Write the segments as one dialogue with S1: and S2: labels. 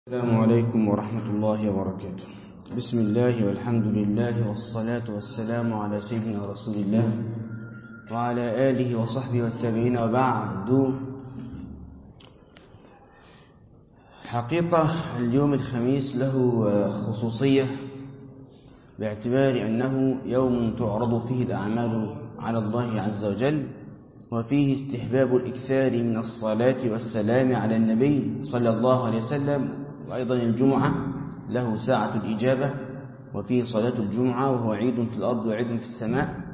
S1: السلام عليكم ورحمة الله وبركاته بسم الله والحمد لله والصلاة والسلام على سيدنا رسول الله وعلى آله وصحبه والتابعين وبعد حقيقة اليوم الخميس له خصوصية باعتبار أنه يوم تعرض فيه الأعمال على الله عز وجل وفيه استحباب الإكثار من الصلاة والسلام على النبي صلى الله عليه وسلم وأيضا الجمعة له ساعة الإجابة وفيه صلاة الجمعة وهو عيد في الأرض وعيد في السماء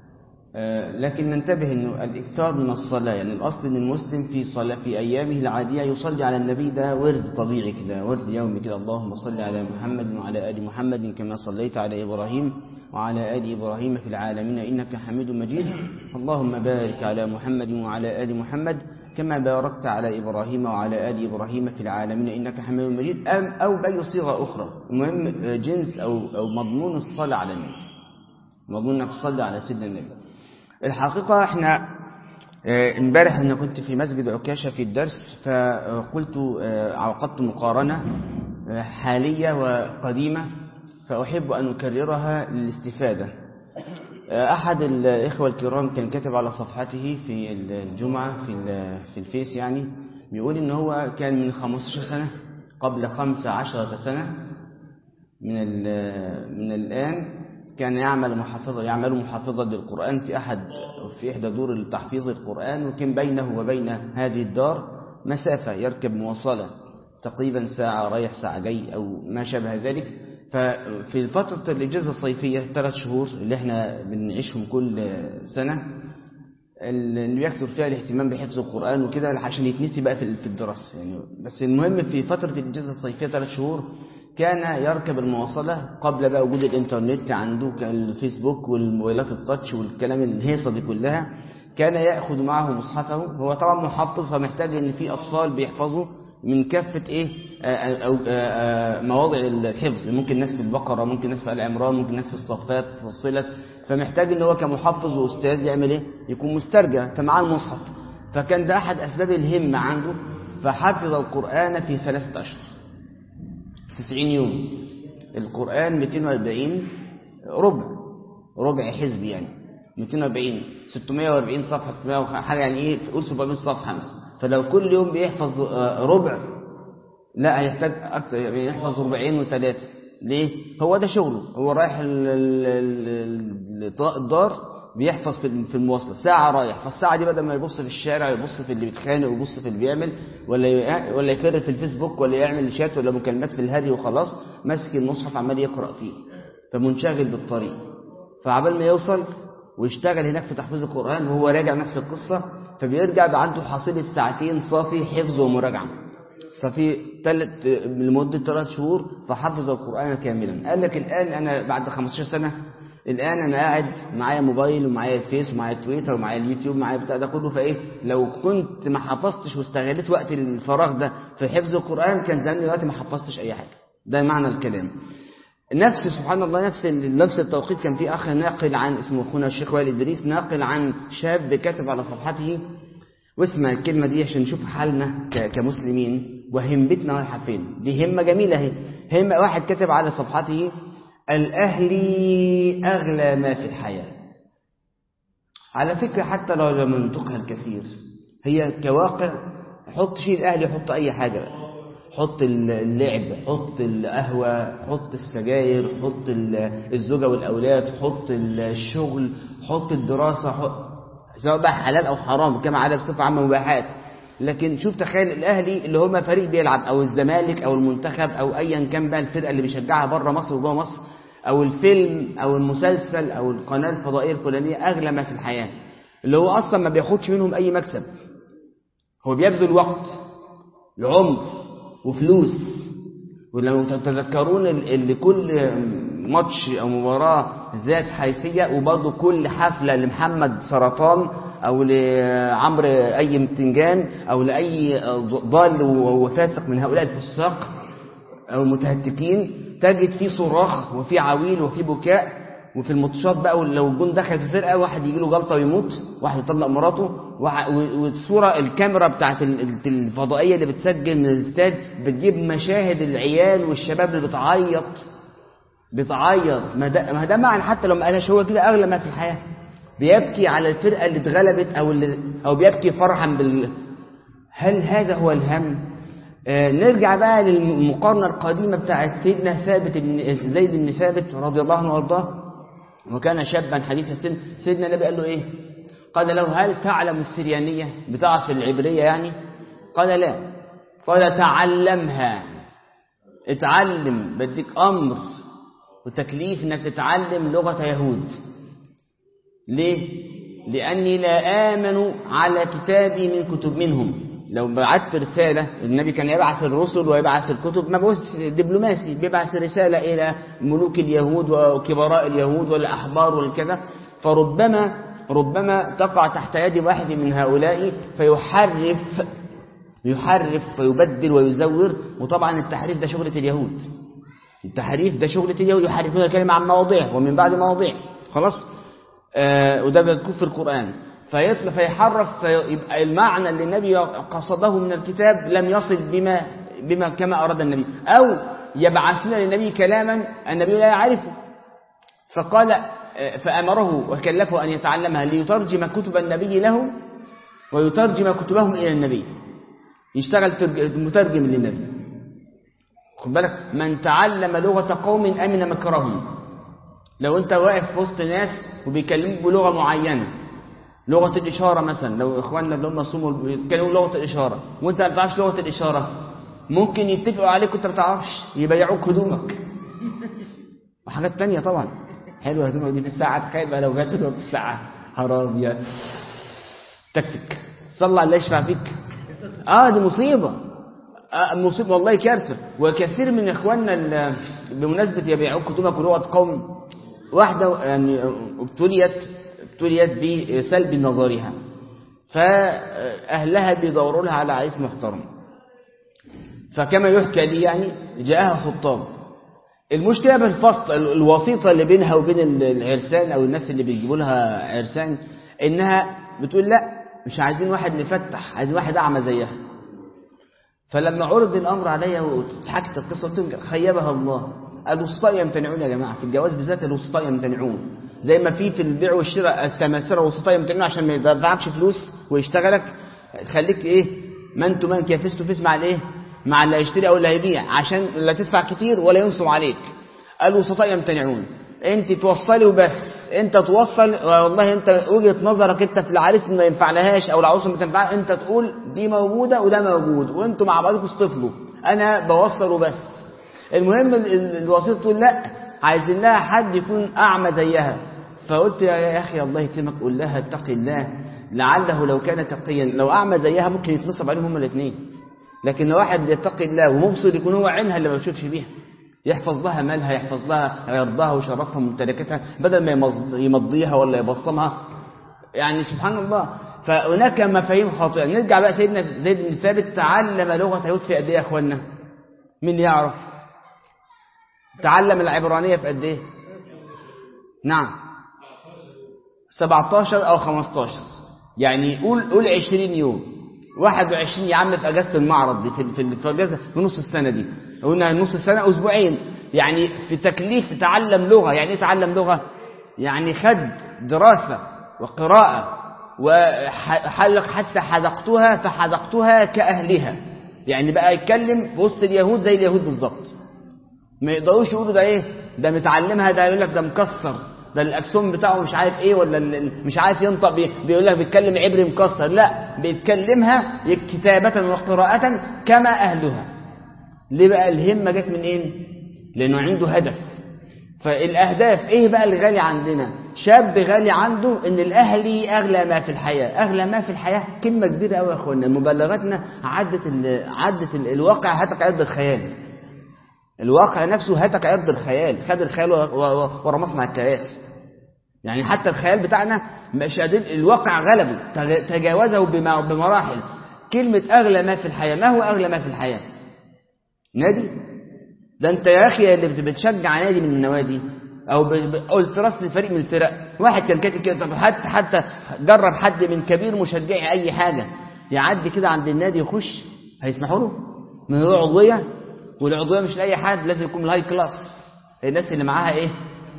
S1: لكن ننتبه أنه الإكثار من الصلاة يعني الأصل أن المسلم في صلاة في أيامه العادية يصلي على النبي ده ورد طبيعي كده ورد يومي كده اللهم صل على محمد وعلى آل محمد كما صليت على إبراهيم وعلى آل إبراهيم في العالمين إنك حميد مجيد اللهم بارك على محمد وعلى آل محمد كما باركت على إبراهيم وعلى آل إبراهيم في العالمين إنك حميد مجيد أو بأي صيغة أخرى المهم جنس أو, أو مضمون الصلاة على النبي مضمون أنك تصلي على سيدنا النبي الحقيقة احنا امبارح انا كنت في مسجد عكاشة في الدرس فقلت عقدت مقارنة حالية وقديمة فأحب أن أكررها للاستفادة أحد الإخوة الكرام كان كتب على صفحته في الجمعة في في الفيس يعني بيقول إن هو كان من 15 سنة قبل 15 سنة من من الآن كان يعمل محافظة يعمل محافظة للقرآن في أحد في إحدى دور التحفيظ القرآن وكان بينه وبين هذه الدار مسافة يركب مواصلة تقريبا ساعة رايح ساعة جاي أو ما شابه ذلك ففي فترة الإجازة الصيفية ثلاث شهور اللي احنا بنعيشهم كل سنة اللي يكثر فيها الاهتمام بحفظ القرآن وكده عشان يتنسي بقى في الدراسة يعني بس المهم في فترة الإجازة الصيفية ثلاث شهور كان يركب المواصلة قبل بقى وجود الإنترنت عنده كان الفيسبوك والموبايلات التاتش والكلام الهيصة دي كلها كان يأخذ معه مصحفه هو طبعا محفظ فمحتاج ان في أطفال بيحفظوا من كافة ايه أو مواضع الحفظ ممكن ناس في البقرة ممكن ناس في العمران ممكن ناس في الصفات فصلت فمحتاج ان هو كمحفظ وأستاذ يعمل ايه يكون مسترجع فمعاه المصحف فكان ده أحد أسباب الهمة عنده فحفظ القرآن في ثلاثة أشهر 90 يوم القرآن 240 ربع ربع حزب يعني 240 640 صفحة حاجة يعني ايه قول 700 صفحة مثلا فلو كل يوم بيحفظ ربع لا هيحتاج اكتر يعني يحفظ ربعين وثلاثة ليه هو ده شغله هو رايح الدار بيحفظ في المواصلة ساعة رايح فالساعة دي بدل ما يبص في الشارع يبص في اللي بيتخانق ويبص في اللي بيعمل ولا ولا يفر في الفيسبوك ولا يعمل شات ولا مكالمات في الهري وخلاص ماسك المصحف عمال يقرأ فيه فمنشغل بالطريق فعبال ما يوصل ويشتغل هناك في تحفيظ القرآن وهو راجع نفس القصة فبيرجع بقى عنده حاصلة ساعتين صافي حفظ ومراجعة ففي ثلاث لمدة ثلاث شهور فحفظ القرآن كاملا قال لك الآن أنا بعد 15 سنة الآن أنا قاعد معايا موبايل ومعايا الفيس ومعايا تويتر ومعايا اليوتيوب ومعايا بتاع ده كله فإيه لو كنت ما حفظتش واستغلت وقت الفراغ ده في حفظ القرآن كان زمان دلوقتي ما حفظتش أي حاجة ده معنى الكلام نفس سبحان الله نفس نفس التوقيت كان في أخ ناقل عن اسمه أخونا الشيخ وائل إدريس ناقل عن شاب كاتب على صفحته واسمع الكلمة دي عشان نشوف حالنا كمسلمين وهمتنا رايحة فين دي همة جميلة اهي همة واحد كتب على صفحته الأهلي أغلى ما في الحياة على فكرة حتى لو لم ننطقها الكثير هي كواقع حط شيء الأهلي حط أي حاجة بقى. حط اللعب حط القهوة حط السجاير حط الزوجة والأولاد حط الشغل حط الدراسة حط سواء بقى حلال أو حرام كما عدا بصفة عامة مباحات لكن شوف تخيل الأهلي اللي هم فريق بيلعب أو الزمالك أو المنتخب أو أيا كان بقى الفرقة اللي بيشجعها بره مصر وجوه مصر أو الفيلم أو المسلسل أو القناة الفضائية الفلانية أغلى ما في الحياة اللي هو أصلا ما بياخدش منهم أي مكسب هو بيبذل وقت عمر وفلوس ولو تتذكرون اللي كل ماتش أو مباراة ذات حيثية وبرضه كل حفلة لمحمد سرطان أو لعمرو أي متنجان أو لأي ضال وفاسق من هؤلاء الفساق أو المتهتكين تجد فيه صراخ وفي عويل وفي بكاء وفي الماتشات بقى لو الجون دخل في فرقه واحد يجي له جلطه ويموت واحد يطلق مراته والصوره الكاميرا بتاعت الفضائيه اللي بتسجل من الاستاد بتجيب مشاهد العيال والشباب اللي بتعيط بتعيط ما ده, ما ده معنى حتى لو ما قالهاش هو كده اغلى ما في الحياه بيبكي على الفرقه اللي اتغلبت او اللي او بيبكي فرحا بال هل هذا هو الهم آه نرجع بقى للمقارنة القديمة بتاعت سيدنا ثابت بن زيد بن ثابت رضي الله عنه وارضاه وكان شابا حديث السن سيدنا النبي قال له ايه قال له هل تعلم السريانية بتعرف العبرية يعني قال لا قال تعلمها اتعلم بديك أمر وتكليف انك تتعلم لغة يهود ليه لأني لا آمن على كتابي من كتب منهم لو بعت رسالة النبي كان يبعث الرسل ويبعث الكتب مبعوث دبلوماسي بيبعث رسالة إلى ملوك اليهود وكبراء اليهود والأحبار والكذا فربما ربما تقع تحت يد واحد من هؤلاء فيحرف يحرف فيبدل ويزور وطبعا التحريف ده شغلة اليهود التحريف ده شغلة اليهود يحرفون الكلمة عن مواضيع ومن بعد مواضيع خلاص آه وده بيكون في القرآن فيطلع فيحرف فيبقى المعنى اللي النبي قصده من الكتاب لم يصل بما بما كما أراد النبي أو يبعثنا للنبي كلاما النبي لا يعرفه فقال فأمره وكلفه أن يتعلمها ليترجم كتب النبي له ويترجم كتبهم إلى النبي يشتغل مترجم للنبي خد بالك من تعلم لغة قوم أمن مكرهم لو أنت واقف في وسط ناس وبيكلموا بلغة معينة لغة الإشارة مثلا لو إخواننا اللي هم صوموا بيتكلموا لغة الإشارة وأنت ما بتعرفش لغة الإشارة ممكن يتفقوا عليك وأنت ما بتعرفش يبيعوك هدومك وحاجات تانية طبعا حلوة هدومك دي في الساعة تخيل بقى لو جات هدومك في الساعة حرام يا تكتك صلى الله يشفع فيك اه دي مصيبة آه مصيبة والله كارثة وكثير من إخواننا بمناسبة يبيعوك هدومك ولغة قوم واحدة يعني ابتليت ابتليت بسلب نظرها فأهلها بيدوروا لها على عريس محترم فكما يحكى لي يعني جاءها خطاب المشكلة بالفصل الوسيطة اللي بينها وبين العرسان أو الناس اللي بيجيبوا لها عرسان إنها بتقول لا مش عايزين واحد مفتح عايزين واحد أعمى زيها فلما عرض الأمر عليا وحكت القصة قلت خيبها الله الوسطاء يمتنعون يا جماعة في الجواز بالذات الوسطاء يمتنعون زي ما في في البيع والشراء السماسرة والوسطاء يمتنعون عشان ما يدفعكش فلوس ويشتغلك تخليك ايه من تو من كيفيس تو فيس مع الايه مع اللي هيشتري او اللي هيبيع عشان لا تدفع كتير ولا ينصب عليك الوسطاء يمتنعون انت توصلي وبس انت توصل والله انت وجهه نظرك انت في العريس ما ينفع لهاش او العروسه ما تنفع انت تقول دي موجوده وده موجود وانتوا مع بعضكم اصطفلوا انا بوصل وبس المهم الوسيط تقول لا عايزين لها حد يكون اعمى زيها فقلت يا اخي الله يكرمك قول لها اتقي الله لعله لو كان تقيا لو اعمى زيها ممكن يتنصب عليهم هما الاثنين لكن لو واحد يتقي الله ومبصر يكون هو عينها اللي ما بيشوفش بيها يحفظ لها مالها يحفظ لها عرضها وشرفها وممتلكاتها بدل ما يمضيها ولا يبصمها يعني سبحان الله فهناك مفاهيم خاطئه نرجع بقى سيدنا زيد بن ثابت تعلم لغه يهود في قد ايه يا اخوانا مين يعرف تعلم العبرانيه في قد ايه نعم 17 او 15 يعني قول قول 20 يوم 21 يا عم في اجازه المعرض دي في في اجازه في نص السنه دي قلنا نص السنه اسبوعين يعني في تكليف تعلم لغه يعني ايه تعلم لغه يعني خد دراسه وقراءه وحلق حتى حذقتها فحذقتها كاهلها يعني بقى يتكلم في وسط اليهود زي اليهود بالظبط ما يقدروش يقولوا ده ايه ده متعلمها ده يقول لك ده مكسر ده الاكسون بتاعه مش عارف ايه ولا مش عارف ينطق بي بيقول لك بيتكلم عبري مكسر لا بيتكلمها كتابة وقراءة كما أهلها ليه بقى الهمة جت من ايه لأنه عنده هدف فالأهداف ايه بقى اللي غالي عندنا شاب غالي عنده ان الأهلي أغلى ما في الحياة أغلى ما في الحياة كلمة كبيرة قوي يا أخوانا مبالغاتنا عدت ال عدت ال الواقع هتك عرض الخيال الواقع نفسه هتك عرض الخيال خد الخيال ورمصنا على الكراسي يعني حتى الخيال بتاعنا مش قادر الواقع غلبه تجاوزه بمراحل كلمة أغلى ما في الحياة ما هو أغلى ما في الحياة نادي ده أنت يا أخي اللي بتشجع نادي من النوادي او ب- ب- قلت راس لفريق من الفرق واحد كان كاتب كده طب حتى حتى جرب حد من كبير مشجعي اي حاجه يعدي كده عند النادي يخش هيسمحوا له من غير عضويه والعضويه مش لاي حد لازم يكون من الهاي كلاس الناس اللي معاها ايه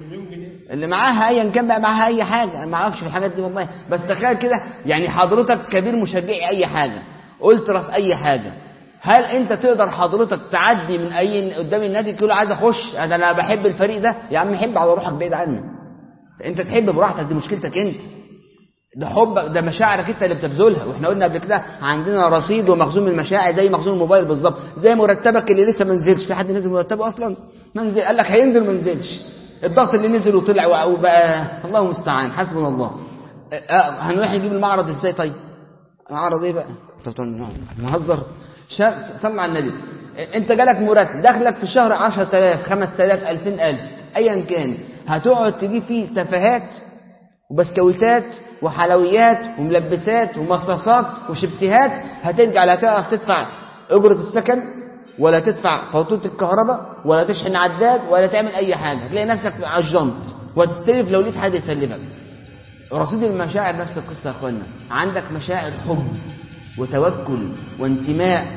S1: اللي معاها ايا كان بقى معاها اي حاجه انا ما اعرفش في الحاجات دي والله بس تخيل كده يعني حضرتك كبير مشجعي اي حاجه الترا في اي حاجه هل انت تقدر حضرتك تعدي من اي قدام النادي تقول له عايز اخش انا أنا بحب الفريق ده يا عم حب على روحك بعيد عنه انت تحب براحتك دي مشكلتك انت ده حبك ده مشاعرك انت اللي بتبذلها واحنا قلنا قبل كده عندنا رصيد ومخزون من المشاعر زي مخزون الموبايل بالظبط زي مرتبك اللي لسه ما نزلش في حد نزل مرتبه اصلا ما نزل قال لك هينزل ما نزلش الضغط اللي نزل وطلع وبقى الله المستعان حسبنا الله اه، اه، هنروح نجيب المعرض ازاي طيب معرض ايه بقى انت بتقول مهزر شا- صلى على النبي اه، انت جالك مرتب دخلك في الشهر 10000 5000 20000 ايا كان هتقعد تجيب فيه تفاهات وبسكويتات وحلويات وملبسات ومصاصات وشيبسيهات هترجع لا تعرف تدفع أجرة السكن ولا تدفع فاتورة الكهرباء ولا تشحن عداد ولا تعمل أي حاجة هتلاقي نفسك على الجنط وتستلف لو لقيت حد يسلمك رصيد المشاعر نفس القصة يا أخوانا عندك مشاعر حب وتوكل وانتماء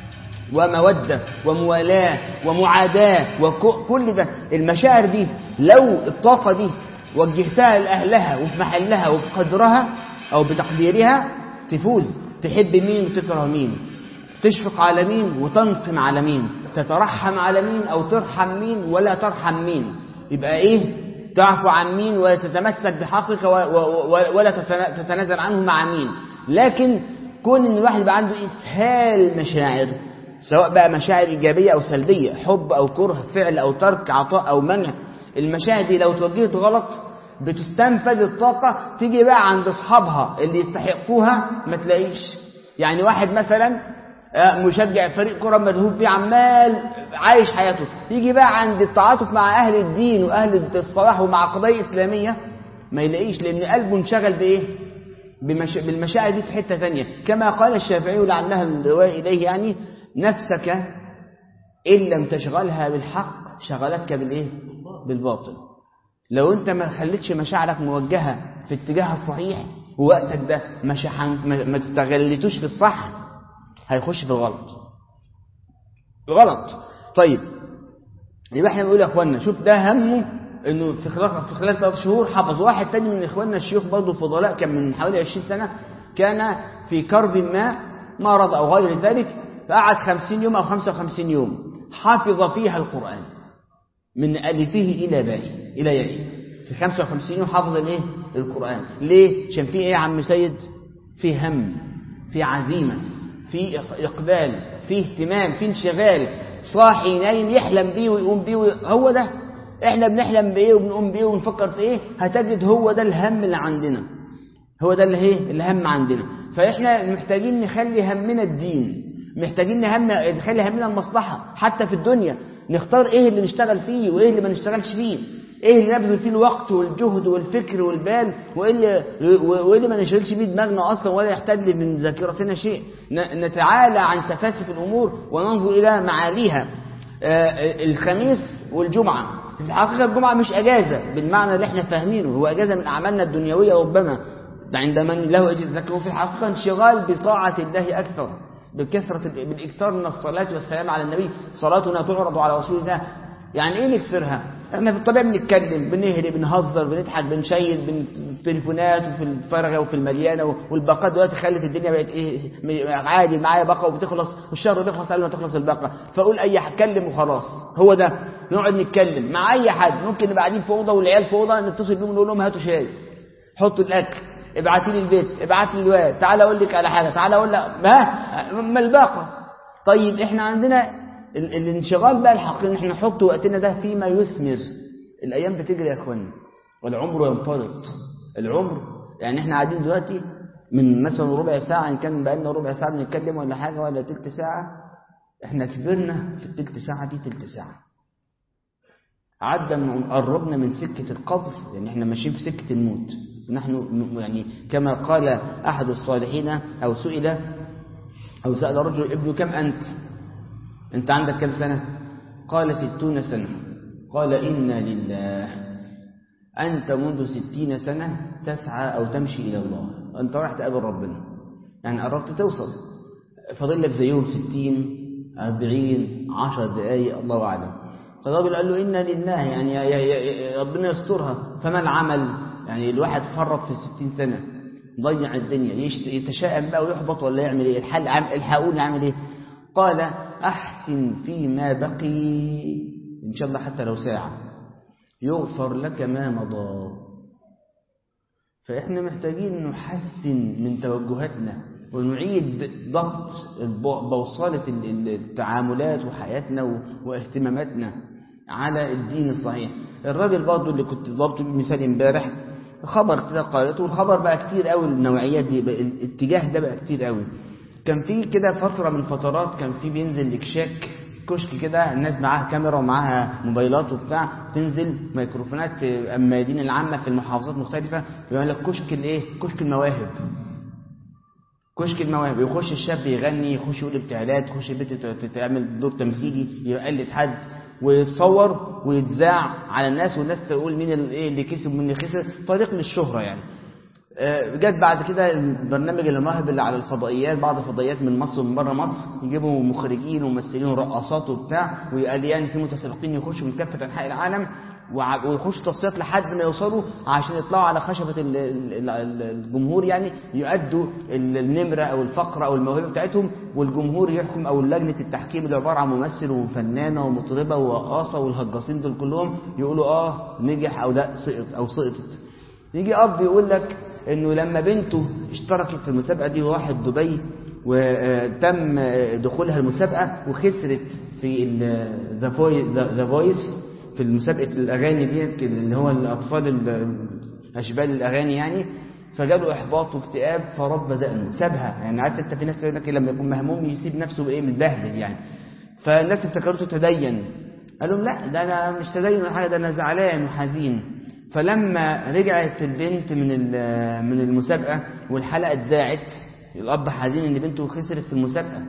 S1: ومودة وموالاة ومعاداة وكل ده المشاعر دي لو الطاقة دي وجهتها لأهلها وفي محلها وبقدرها أو بتقديرها تفوز تحب مين وتكره مين تشفق على مين وتنقم على مين تترحم على مين أو ترحم مين ولا ترحم مين يبقى إيه تعفو عن مين ولا تتمسك بحقك و- و- و- ولا تتنا- تتنازل عنه مع مين لكن كون ان الواحد يبقى عنده اسهال مشاعر سواء بقى مشاعر ايجابيه او سلبيه حب او كره فعل او ترك عطاء او منع المشاعر دي لو توجهت غلط بتستنفذ الطاقه تيجي بقى عند اصحابها اللي يستحقوها ما تلاقيش يعني واحد مثلا آه، مشجع فريق كرة مدهوب فيه عمال عايش حياته يجي بقى عند التعاطف مع أهل الدين وأهل الصلاح ومع قضايا إسلامية ما يلاقيش لأن قلبه انشغل بإيه بمش... بالمشاعر دي في حتة ثانية كما قال الشافعي لعلها الرواية إليه يعني نفسك إن لم تشغلها بالحق شغلتك بالإيه بالباطل لو أنت ما خليتش مشاعرك موجهة في اتجاه الصحيح ووقتك ده ما, شحن... ما... ما استغلتوش في الصح هيخش في الغلط غلط طيب يبقى احنا بنقول يا اخوانا شوف ده همه انه في خلال في خلال ثلاث شهور حفظ واحد تاني من اخواننا الشيوخ برضه فضلاء كان من حوالي 20 سنه كان في كرب ما مرض او غير ذلك فقعد 50 يوم او 55 يوم حفظ فيها القران من الفه الى باءه الى يائه في 55 يوم حفظ الايه القران ليه عشان في ايه يا عم سيد في هم في عزيمه في اقبال في اهتمام في انشغال صاحي نايم يحلم بيه ويقوم بيه وي... هو ده احنا بنحلم بايه وبنقوم بيه ونفكر في ايه هتجد هو ده الهم اللي عندنا هو ده اللي ايه الهم عندنا فاحنا محتاجين نخلي همنا الدين محتاجين نهم نخلي همنا المصلحه حتى في الدنيا نختار ايه اللي نشتغل فيه وايه اللي ما نشتغلش فيه ايه اللي نبذل فيه الوقت والجهد والفكر والبال وايه اللي, وإيه اللي ما نشغلش بيه دماغنا اصلا ولا يحتل من ذاكرتنا شيء نتعالى عن سفاسف الامور وننظر الى معاليها آه الخميس والجمعه في الحقيقه الجمعه مش اجازه بالمعنى اللي احنا فاهمينه هو اجازه من اعمالنا الدنيويه ربما عند من له اجر لكن في الحقيقه انشغال بطاعه الله اكثر بكثرة بالإكثار من الصلاة والسلام على النبي صلاتنا تعرض على رسول الله يعني إيه نكثرها احنا في الطبيعة بنتكلم بنهري بنهزر بنضحك بنشيل بالتليفونات وفي الفارغة وفي المليانة والباقة دلوقتي خلت الدنيا بقت ايه عادي معايا باقة وبتخلص والشهر بيخلص قبل ما تخلص الباقة فأقول أي اتكلم وخلاص هو ده نقعد نتكلم مع أي حد ممكن نبقى قاعدين في أوضة والعيال في أوضة نتصل بيهم نقول لهم هاتوا شاي حطوا الأكل ابعتي لي البيت ابعت لي الواد تعال اقول لك على حاجه تعال اقول لك ما ما الباقه طيب احنا عندنا ال الانشغال بقى الحقيقي ان احنا نحط وقتنا ده فيما يثمر الايام بتجري يا اخوانا والعمر ينفرط العمر يعني احنا قاعدين دلوقتي من مثلا ربع ساعه ان كان بقى لنا ربع ساعه بنتكلم ولا حاجه ولا تلت ساعه احنا كبرنا في التلت ساعه دي تلت ساعه عدى من قربنا من سكه القبر يعني احنا ماشيين في سكه الموت نحن يعني كما قال أحد الصالحين أو سئل أو سأل رجل ابن كم أنت أنت عندك كم سنة قال ستون سنة قال إنا لله أنت منذ ستين سنة تسعى أو تمشي إلى الله أنت راح تقابل ربنا يعني قربت توصل فاضل لك زيهم ستين أربعين عشر دقايق الله أعلم فالراجل قال له إنا لله يعني يا يا يا ربنا يسترها فما العمل يعني الواحد فرط في الستين سنة ضيع الدنيا يتشائم بقى ويحبط ولا يعمل ايه الحل الحقوني اعمل ايه قال احسن فيما بقي ان شاء الله حتى لو ساعه يغفر لك ما مضى فاحنا محتاجين نحسن من توجهاتنا ونعيد ضبط بوصله التعاملات وحياتنا واهتماماتنا على الدين الصحيح الراجل برضه اللي كنت ضابطه بمثال امبارح خبر كده قالته والخبر بقى كتير قوي النوعيات دي بقى الاتجاه ده بقى كتير قوي كان في كده فتره من الفترات كان في بينزل اكشاك كشك كده الناس معاها كاميرا ومعاها موبايلات وبتاع تنزل ميكروفونات في الميادين العامه في المحافظات مختلفه يقول لك كشك الايه كشك المواهب كشك المواهب يخش الشاب يغني يخش يقول ابتهالات يخش البنت تعمل دور تمثيلي يقلد حد ويتصور ويتذاع على الناس والناس تقول مين الايه اللي كسب ومين اللي خسر طريق للشهرة يعني جت بعد كده البرنامج المواهب اللي على الفضائيات بعض الفضائيات من مصر ومن بره مصر يجيبوا مخرجين وممثلين ورقصات وبتاع وقاليان في متسابقين يخشوا من كافه انحاء العالم ويخشوا تصفيات لحد ما يوصلوا عشان يطلعوا على خشبة الجمهور يعني يؤدوا النمرة أو الفقرة أو الموهبة بتاعتهم والجمهور يحكم أو لجنة التحكيم اللي عبارة عن ممثل وفنانة ومطربة ورقاصة والهجاصين دول كلهم يقولوا آه نجح أو لا سقط أو سقطت يجي أب يقول لك إنه لما بنته اشتركت في المسابقة دي وراحت دبي وتم دخولها المسابقة وخسرت في ذا فويس في مسابقة الأغاني ديت اللي هو الأطفال أشبال الأغاني يعني فجاله إحباط واكتئاب فرب دقنه سابها يعني عارف أنت في ناس تقول لك لما يكون مهموم يسيب نفسه بإيه متبهدل يعني فالناس افتكرته تدين قال لهم لا ده أنا مش تدين ولا حاجة ده أنا زعلان وحزين فلما رجعت البنت من من المسابقة والحلقة اتذاعت الأب حزين إن بنته خسرت في المسابقة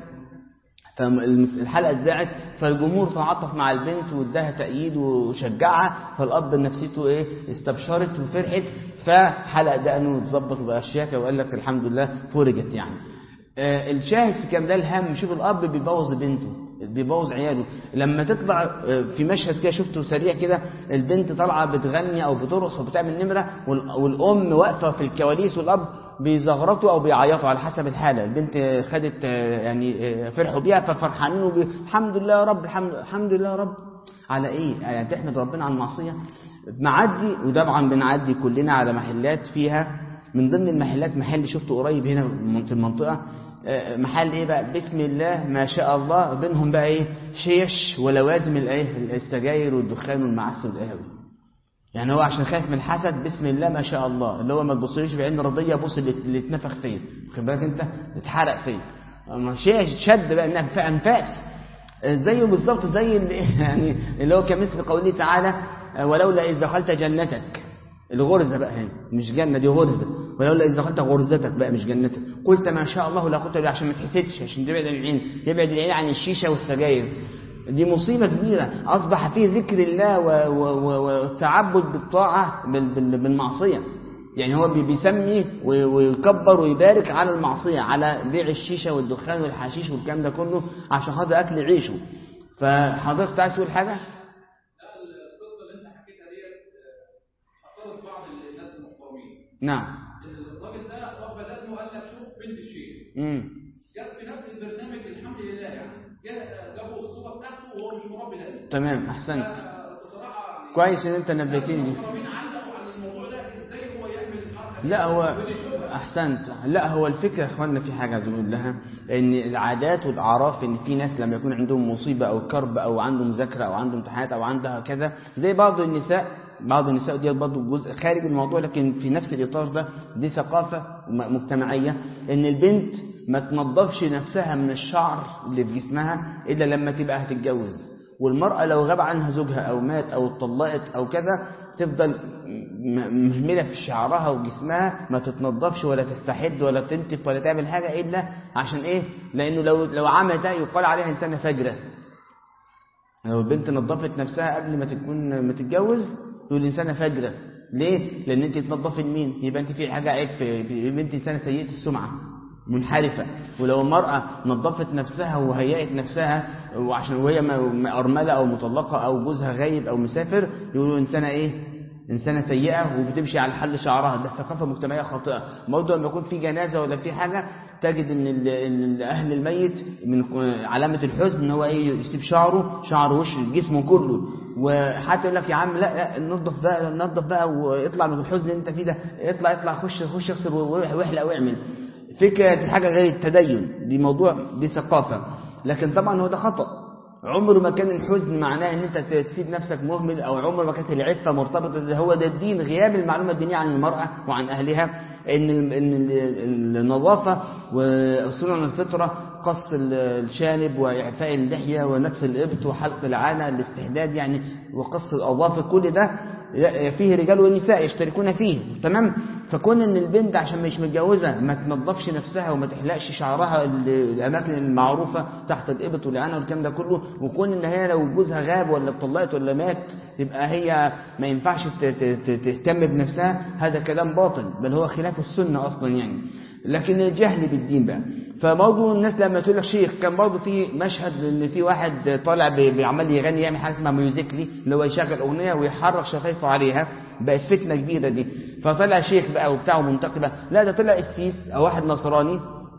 S1: فالحلقة اتذاعت فالجمهور تعاطف مع البنت واداها تأييد وشجعها فالأب نفسيته ايه استبشرت وفرحت فحلق دقنه واتظبط وبقى شياكة وقال لك الحمد لله فرجت يعني آه الشاهد في كام ده الهم شوف الأب بيبوظ بنته بيبوظ عياله لما تطلع في مشهد كده شفته سريع كده البنت طالعه بتغني او بترقص او بتعمل نمره والام واقفه في الكواليس والاب بيزغرطوا او بيعيطوا على حسب الحاله البنت خدت يعني فرحوا بيها ففرحانين وبي... الحمد لله يا رب الحمد, الحمد لله يا رب على ايه يعني تحمد ربنا على المعصيه معدي وطبعا بنعدي كلنا على محلات فيها من ضمن المحلات محل شفته قريب هنا في المنطقه محل ايه بقى بسم الله ما شاء الله بينهم بقى ايه شيش ولوازم الايه السجاير والدخان والمعسل والقهوه يعني هو عشان خايف من الحسد بسم الله ما شاء الله اللي هو ما تبصليش بعين رضيه بص اللي اتنفخ فين خد بالك انت اتحرق فين شيش شد بقى انها انفاس زيه بالظبط زي اللي يعني اللي هو كمثل قوله تعالى ولولا اذ دخلت جنتك الغرزة بقى هنا مش جنة دي غرزة ولولا إذا دخلت غرزتك بقى مش جنتك قلت ما شاء الله لا قلت عشان ما تحسدش عشان تبعد العين يبعد العين عن الشيشة والسجاير دي مصيبة كبيرة أصبح فيه ذكر الله والتعبد بالطاعة بالمعصية يعني هو بيسمي ويكبر ويبارك على المعصية على بيع الشيشة والدخان والحشيش والكلام ده كله عشان خاطر أكل عيشه فحضرتك عايز تقول حاجة؟ نعم
S2: الراجل ده رب بدأنه وقال لك شوف بنت الشيخ
S1: امم
S2: جت في نفس البرنامج الحمد لله يعني جابوا الصوره بتاعته وهو مش مربي دقن
S1: تمام احسنت
S2: بصراحه يعني
S1: كويس ان انت نبهتني
S2: المحترمين علقوا على الموضوع ده ازاي هو يعمل الحركه
S1: لا هو
S2: ودي شبهه
S1: احسنت لا هو الفكره يا اخواننا في حاجه عايز اقول لها ان العادات والاعراف ان في ناس لما يكون عندهم مصيبه او كرب او عنده مذاكره او عنده امتحانات او عندها كذا زي بعض النساء بعض النساء دي برضه جزء خارج الموضوع لكن في نفس الاطار ده دي ثقافه م- مجتمعيه ان البنت ما تنظفش نفسها من الشعر اللي في جسمها الا لما تبقى هتتجوز والمرأة لو غاب عنها زوجها أو مات أو اتطلقت أو كذا تفضل م- مهملة في شعرها وجسمها ما تتنظفش ولا تستحد ولا تنتف ولا تعمل حاجة إلا عشان إيه؟ لأنه لو لو عمل ده يقال عليها إنسانة فجرة لو البنت نظفت نفسها قبل ما تكون ما تتجوز تقول إنسانة فجرة ليه لان انت تنظفي لمين يبقى انت في حاجه عيب في يبقى انت انسانه سيئه السمعه منحرفة ولو المرأة نظفت نفسها وهيأت نفسها وعشان وهي أرملة أو مطلقة أو جوزها غايب أو مسافر يقولوا إنسانة إيه إنسانة سيئة وبتمشي على حل شعرها ده ثقافة مجتمعية خاطئة برضه لما يكون في جنازة ولا في حاجة تجد إن أهل الميت من علامة الحزن إن هو إيه يسيب شعره شعر وش جسمه كله وحتى يقول لك يا عم لا, لا نظف بقى نظف بقى واطلع من الحزن اللي انت فيه ده اطلع اطلع خش خش اغسل واحلق واعمل فكرة دي حاجة غير التدين دي موضوع دي ثقافة لكن طبعا هو ده خطأ عمر ما كان الحزن معناه ان انت تسيب نفسك مهمل او عمر ما كانت العفة مرتبطة ده هو ده الدين غياب المعلومة الدينية عن المرأة وعن اهلها ان ان النظافة وسنن الفطرة قص الشانب واعفاء اللحية ونتف الابط وحلق العانة الاستحداد يعني وقص الاظافر كل ده فيه رجال ونساء يشتركون فيه تمام فكون ان البنت عشان مش متجوزه ما تنظفش نفسها وما تحلقش شعرها الاماكن المعروفه تحت الابط والعانه والكلام ده كله وكون ان هي لو جوزها غاب ولا اتطلقت ولا مات تبقى هي ما ينفعش تهتم بنفسها هذا كلام باطل بل هو خلاف السنه اصلا يعني لكن الجهل بالدين بقى فبرضه الناس لما تقول لك شيخ كان برضه في مشهد ان في واحد طالع بيعمل يغني يعمل حاجه اسمها ميوزيكلي اللي هو يشغل اغنيه ويحرك شفايفه عليها بقت فتنه كبيره دي فطلع شيخ بقى وبتاعه منتقبه لا ده طلع السيس او واحد نصراني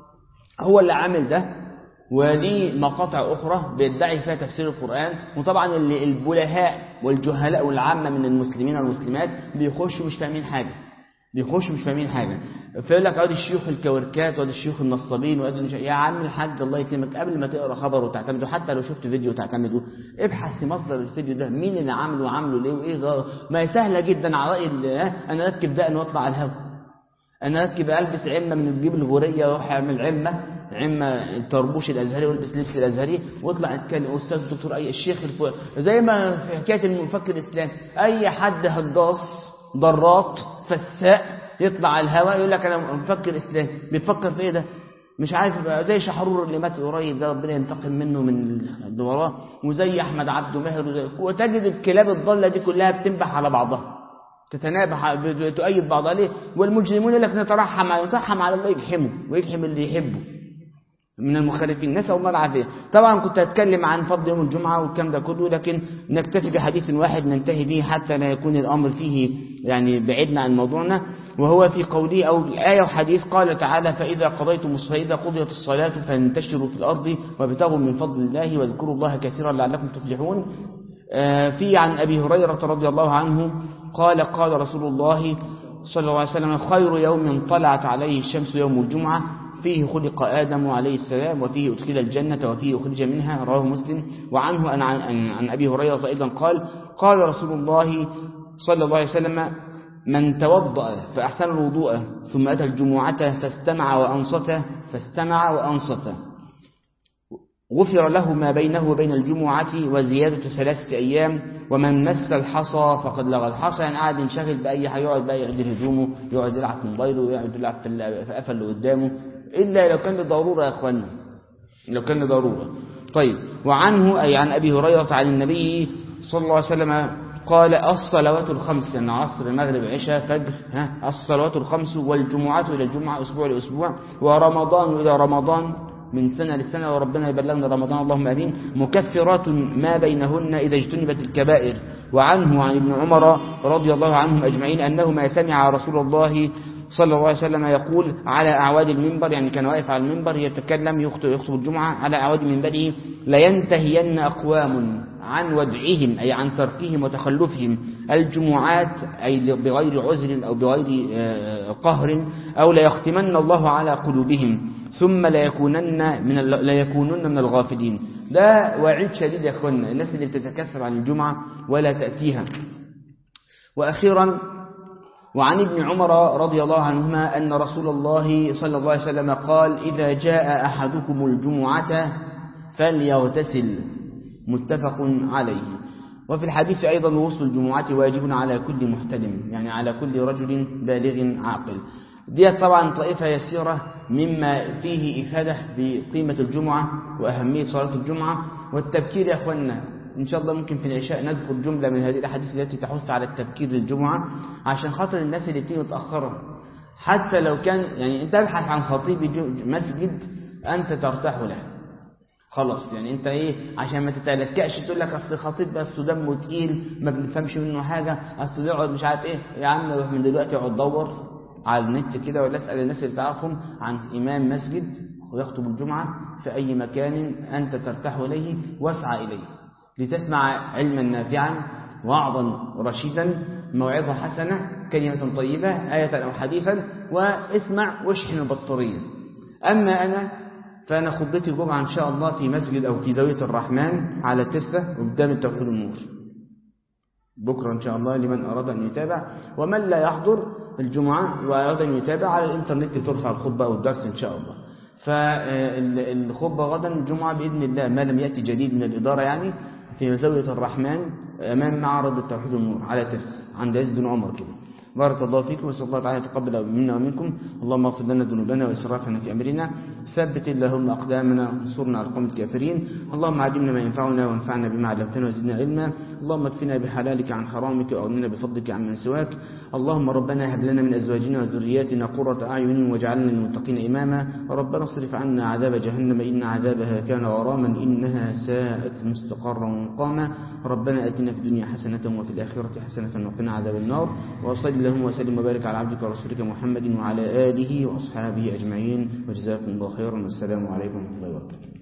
S1: هو اللي عامل ده وليه مقاطع أخرى بيدعي فيها تفسير القرآن وطبعا اللي البلهاء والجهلاء والعامة من المسلمين والمسلمات بيخشوا مش فاهمين حاجة بيخشوا مش فاهمين حاجة فيقول لك ادي الشيوخ الكوركات وادي الشيوخ النصابين وادي المش... يا عم الحاج الله يكرمك قبل ما تقرا خبر وتعتمده حتى لو شفت فيديو تعتمده ابحث في مصدر الفيديو ده مين اللي عامله وعامله ليه وايه غلط ما هي سهله جدا على راي انا اركب دقن واطلع على الهوا انا اركب البس عمه من الجيب الغوريه واروح اعمل عمه عمه الطربوش الازهري والبس لبس الازهري واطلع اتكلم استاذ دكتور اي الشيخ الفو... زي ما في حكايه المفكر الاسلامي اي حد هجاص ضراط فساء يطلع على الهواء يقول لك انا مفكر اسلامي بيفكر في ايه ده مش عارف زي شحرور اللي مات قريب ده ربنا ينتقم منه من اللي وراه وزي احمد عبده ماهر وزي وتجد الكلاب الضاله دي كلها بتنبح على بعضها تتنابح تؤيد بعضها ليه والمجرمون يقول لك نترحم نترحم على الله يجحمه ويجحم اللي يحبه من المخالفين نسأل الله العافية طبعا كنت أتكلم عن فضل يوم الجمعة والكلام ده كله لكن نكتفي بحديث واحد ننتهي به حتى لا يكون الأمر فيه يعني بعدنا عن موضوعنا وهو في قوله أو آية وحديث قال تعالى فإذا قضيتم الصلاة إذا قضيت الصلاة فانتشروا في الأرض وابتغوا من فضل الله واذكروا الله كثيرا لعلكم تفلحون في عن أبي هريرة رضي الله عنه قال قال رسول الله صلى الله عليه وسلم خير يوم طلعت عليه الشمس يوم الجمعة فيه خلق آدم عليه السلام وفيه أدخل الجنة وفيه أخرج منها رواه مسلم وعنه عن, عن, عن أبي هريرة أيضا قال قال رسول الله صلى الله عليه وسلم من توضأ فأحسن الوضوء ثم أتى الجمعة فاستمع وأنصت فاستمع وأنصت غفر له ما بينه وبين الجمعة وزيادة ثلاثة أيام ومن مس الحصى فقد لغى الحصى يعني قاعد ينشغل بأي حاجة يقعد بقى يعدل هدومه يقعد يلعب في موبايله ويقعد يلعب في قفل اللي قدامه إلا لو كان لضرورة يا أخوانا لو كان لضرورة طيب وعنه أي عن أبي هريرة عن النبي صلى الله عليه وسلم قال الصلوات الخمس أن عصر مغرب عشاء فجر ها الصلوات الخمس والجمعة إلى الجمعة أسبوع لأسبوع ورمضان إلى رمضان من سنة لسنة وربنا يبلغنا رمضان اللهم أمين مكفرات ما بينهن إذا اجتنبت الكبائر وعنه عن ابن عمر رضي الله عنهم أجمعين أنه ما سمع رسول الله صلى الله عليه وسلم يقول على أعواد المنبر يعني كان واقف على المنبر يتكلم يخطب, يخطب الجمعة على أعواد منبره لينتهين أقوام عن ودعهم أي عن تركهم وتخلفهم الجمعات أي بغير عذر أو بغير قهر أو ليختمن الله على قلوبهم ثم ليكونن من ليكونن من الغافلين ده وعيد شديد يا اخوانا الناس اللي بتتكسر عن الجمعة ولا تأتيها وأخيرا وعن ابن عمر رضي الله عنهما أن رسول الله صلى الله عليه وسلم قال إذا جاء أحدكم الجمعة فليغتسل متفق عليه وفي الحديث أيضا وصل الجمعة واجب على كل محتلم يعني على كل رجل بالغ عاقل دي طبعا طائفة يسيرة مما فيه إفادة بقيمة الجمعة وأهمية صلاة الجمعة والتبكير يا أخوانا إن شاء الله ممكن في العشاء نذكر جملة من هذه الأحاديث التي تحث على التبكير للجمعة عشان خاطر الناس اللي بتيجي متأخرة حتى لو كان يعني أنت ابحث عن خطيب مسجد أنت ترتاح له خلاص يعني انت ايه عشان ما تتلكأش تقول لك اصل خطيب بس دمه تقيل ما بنفهمش منه حاجه اصل يقعد مش عارف ايه يا عم روح من دلوقتي اقعد دور على النت كده ولا اسال الناس اللي تعرفهم عن امام مسجد ويخطب الجمعه في اي مكان انت ترتاح اليه واسعى اليه لتسمع علما نافعا وعظا رشيدا موعظه حسنه كلمه طيبه ايه او حديثا واسمع واشحن البطاريه اما انا فأنا خطبتي الجمعة إن شاء الله في مسجد أو في زاوية الرحمن على ترسة قدام التوحيد النور بكرة إن شاء الله لمن أراد أن يتابع ومن لا يحضر الجمعة وأراد أن يتابع على الإنترنت بترفع الخطبة أو الدرس إن شاء الله فالخطبة غدا الجمعة بإذن الله ما لم يأتي جديد من الإدارة يعني في زاوية الرحمن أمام معرض التوحيد النور على ترسة عند عز بن عمر كده بارك الله فيكم وصلى الله تعالى يتقبل منا ومنكم اللهم اغفر لنا ذنوبنا واسرافنا في امرنا ثبت اللهم اقدامنا وانصرنا على القوم الكافرين اللهم علمنا ما ينفعنا وانفعنا بما علمتنا وزدنا علما اللهم اكفنا بحلالك عن حرامك واغننا بفضلك عمن سواك اللهم ربنا هب لنا من ازواجنا وذرياتنا قرة اعين واجعلنا للمتقين اماما ربنا اصرف عنا عذاب جهنم ان عذابها كان غراما انها ساءت مستقرا ومقاما ربنا اتنا في الدنيا حسنه وفي الاخره حسنه وقنا عذاب النار وصل اللهم وسلم وبارك على عبدك ورسولك محمد وعلى اله واصحابه اجمعين وجزاكم الله خيرا والسلام عليكم ورحمه الله وبركاته